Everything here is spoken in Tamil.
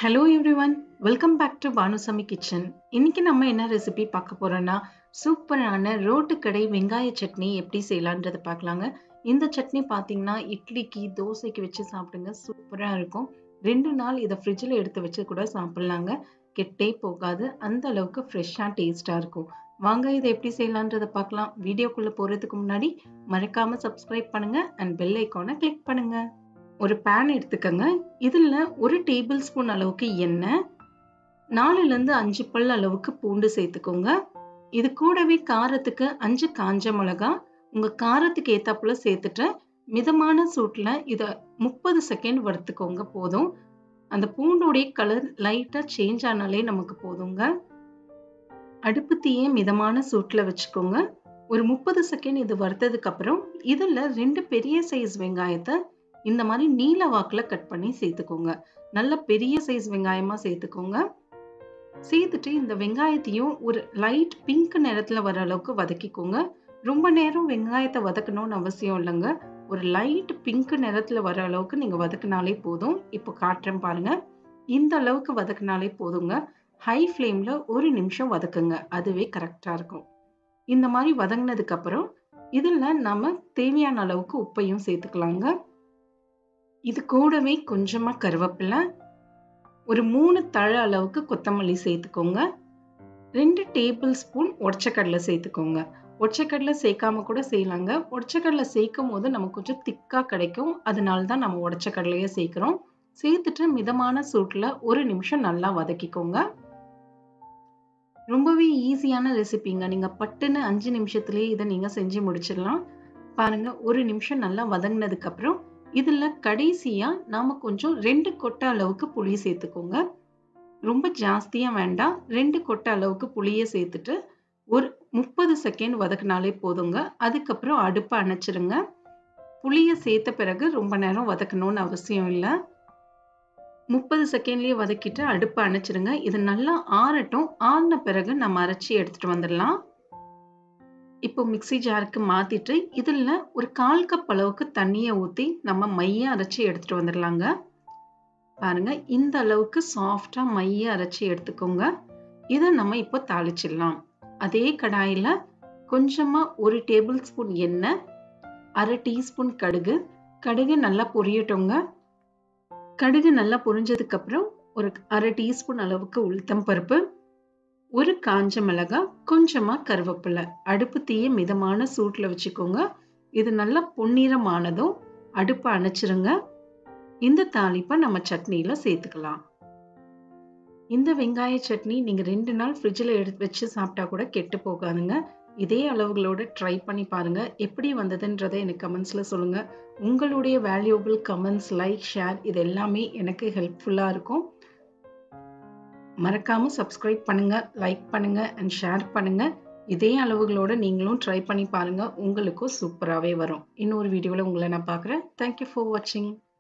hello everyone welcome back to Banusamy kitchen இன்னைக்கு நம்ம என்ன ரெசிபி பார்க்க போறோம்னா சூப்பரான ரோட்டு கடை வெங்காய சட்னி எப்படி செய்யலான்றதை பார்க்கலாங்க இந்த சட்னி பார்த்தீங்கன்னா இட்லிக்கு தோசைக்கு வச்சு சாப்பிடுங்க சூப்பராக இருக்கும் ரெண்டு நாள் இதை ஃப்ரிட்ஜில் எடுத்து வச்சு கூட சாப்பிட்லாங்க கெட்டே போகாது அந்த அளவுக்கு ஃப்ரெஷ்ஷாக டேஸ்ட்டாக இருக்கும் வாங்க இதை எப்படி செய்யலான்றதை பார்க்கலாம் வீடியோக்குள்ளே போகிறதுக்கு முன்னாடி மறக்காமல் சப்ஸ்கிரைப் பண்ணுங்க அண்ட் பெல் ஐக்கானை கிளிக் பண்ணுங்க ஒரு பேன் எடுத்துக்கோங்க இதில் ஒரு டேபிள் ஸ்பூன் அளவுக்கு எண்ணெய் நாலுலேருந்து அஞ்சு பல் அளவுக்கு பூண்டு சேர்த்துக்கோங்க இது கூடவே காரத்துக்கு அஞ்சு காஞ்ச மிளகா உங்கள் காரத்துக்கு ஏத்தாப்புல சேர்த்துட்டு மிதமான சூட்டில் இதை முப்பது செகண்ட் வறுத்துக்கோங்க போதும் அந்த பூண்டோடைய கலர் லைட்டாக சேஞ்ச் ஆனாலே நமக்கு போதுங்க அடுப்பு தீயே மிதமான சூட்டில் வச்சுக்கோங்க ஒரு முப்பது செகண்ட் இது வறுத்ததுக்கு அப்புறம் இதில் ரெண்டு பெரிய சைஸ் வெங்காயத்தை இந்த மாதிரி நீல வாக்கில் கட் பண்ணி சேர்த்துக்கோங்க நல்ல பெரிய சைஸ் வெங்காயமாக சேர்த்துக்கோங்க சேர்த்துட்டு இந்த வெங்காயத்தையும் ஒரு லைட் பிங்க் நிறத்தில் வர அளவுக்கு வதக்கிக்கோங்க ரொம்ப நேரம் வெங்காயத்தை வதக்கணும்னு அவசியம் இல்லைங்க ஒரு லைட் பிங்க் நிறத்தில் வர அளவுக்கு நீங்கள் வதக்கினாலே போதும் இப்போ காட்டுறேன் பாருங்க இந்த அளவுக்கு வதக்கினாலே போதுங்க ஹை ஃப்ளேமில் ஒரு நிமிஷம் வதக்குங்க அதுவே கரெக்டாக இருக்கும் இந்த மாதிரி வதங்கினதுக்கு அப்புறம் இதில் நம்ம தேவையான அளவுக்கு உப்பையும் சேர்த்துக்கலாங்க இது கூடவே கொஞ்சமாக கருவேப்பிலை ஒரு மூணு தழை அளவுக்கு கொத்தமல்லி சேர்த்துக்கோங்க ரெண்டு டேபிள் ஸ்பூன் உடச்சக்கடலை சேர்த்துக்கோங்க உடச்சக்கடலை சேர்க்காம கூட செய்யலாங்க உடச்சக்கடலை சேர்க்கும் போது நமக்கு கொஞ்சம் திக்காக கிடைக்கும் அதனால தான் நம்ம உடச்சக்கடலையே சேர்க்குறோம் சேர்த்துட்டு மிதமான சூட்டில் ஒரு நிமிஷம் நல்லா வதக்கிக்கோங்க ரொம்பவே ஈஸியான ரெசிபிங்க நீங்கள் பட்டுன்னு அஞ்சு நிமிஷத்துலேயே இதை நீங்கள் செஞ்சு முடிச்சிடலாம் பாருங்க ஒரு நிமிஷம் நல்லா வதங்கினதுக்கு அப்புறம் இதில் கடைசியாக நாம் கொஞ்சம் ரெண்டு கொட்டை அளவுக்கு புளி சேர்த்துக்கோங்க ரொம்ப ஜாஸ்தியாக வேண்டாம் ரெண்டு கொட்டை அளவுக்கு புளியை சேர்த்துட்டு ஒரு முப்பது செகண்ட் வதக்கினாலே போதுங்க அதுக்கப்புறம் அடுப்பை அணைச்சிருங்க புளியை சேர்த்த பிறகு ரொம்ப நேரம் வதக்கணும்னு அவசியம் இல்லை முப்பது செகண்ட்லேயே வதக்கிட்டு அடுப்பை அணைச்சிருங்க இது நல்லா ஆறட்டும் ஆறின பிறகு நம்ம அரைச்சி எடுத்துகிட்டு வந்துடலாம் இப்போ மிக்சி ஜாருக்கு மாற்றிட்டு இதில் ஒரு கால் கப் அளவுக்கு தண்ணியை ஊற்றி நம்ம மைய அரைச்சி எடுத்துகிட்டு வந்துடலாங்க பாருங்க இந்த அளவுக்கு சாஃப்டாக மைய அரைச்சி எடுத்துக்கோங்க இதை நம்ம இப்போ தாளிச்சிடலாம் அதே கடாயில் கொஞ்சமாக ஒரு டேபிள் ஸ்பூன் எண்ணெய் அரை டீஸ்பூன் கடுகு கடுகு நல்லா பொரியட்டோங்க கடுகு நல்லா பொரிஞ்சதுக்கப்புறம் ஒரு அரை டீஸ்பூன் அளவுக்கு உளுத்தம் பருப்பு ஒரு காஞ்ச மிளகாய் கொஞ்சமாக கருவேப்பிலை அடுப்பு தீய மிதமான சூட்டில் வச்சுக்கோங்க இது நல்லா பொன்னிறமானதும் அடுப்பை அணைச்சிருங்க இந்த தாளிப்பை நம்ம சட்னியில் சேர்த்துக்கலாம் இந்த வெங்காய சட்னி நீங்கள் ரெண்டு நாள் ஃப்ரிட்ஜில் எடுத்து வச்சு சாப்பிட்டா கூட கெட்டு போகாதுங்க இதே அளவுகளோட ட்ரை பண்ணி பாருங்க எப்படி வந்ததுன்றதை எனக்கு கமெண்ட்ஸில் சொல்லுங்கள் உங்களுடைய வேல்யூபிள் கமெண்ட்ஸ் லைக் ஷேர் இது எல்லாமே எனக்கு ஹெல்ப்ஃபுல்லாக இருக்கும் மறக்காம சப்ஸ்கிரைப் பண்ணுங்க லைக் பண்ணுங்க அண்ட் ஷேர் பண்ணுங்க இதே அளவுகளோட நீங்களும் ட்ரை பண்ணி பாருங்க உங்களுக்கும் சூப்பராகவே வரும் இன்னொரு வீடியோவில் உங்களை நான் பார்க்குறேன் தேங்க்யூ ஃபார் வாட்சிங்